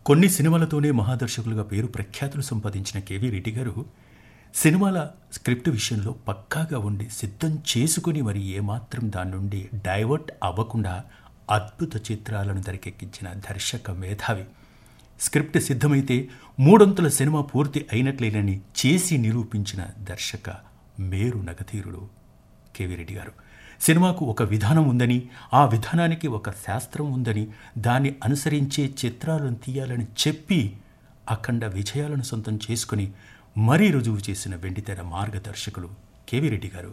కొన్ని సినిమాలతోనే మహాదర్శకులుగా పేరు ప్రఖ్యాతులు సంపాదించిన కేవీ రెడ్డి గారు సినిమాల స్క్రిప్ట్ విషయంలో పక్కాగా ఉండి సిద్ధం చేసుకుని మరి ఏమాత్రం దాని నుండి డైవర్ట్ అవ్వకుండా అద్భుత చిత్రాలను తెరకెక్కించిన దర్శక మేధావి స్క్రిప్ట్ సిద్ధమైతే మూడొంతుల సినిమా పూర్తి అయినట్లేనని చేసి నిరూపించిన దర్శక మేరు నగతీరుడు కేవీ రెడ్డి గారు సినిమాకు ఒక విధానం ఉందని ఆ విధానానికి ఒక శాస్త్రం ఉందని దాన్ని అనుసరించే చిత్రాలను తీయాలని చెప్పి అఖండ విజయాలను సొంతం చేసుకుని మరీ రుజువు చేసిన వెండితెర మార్గదర్శకులు కేవీ రెడ్డి గారు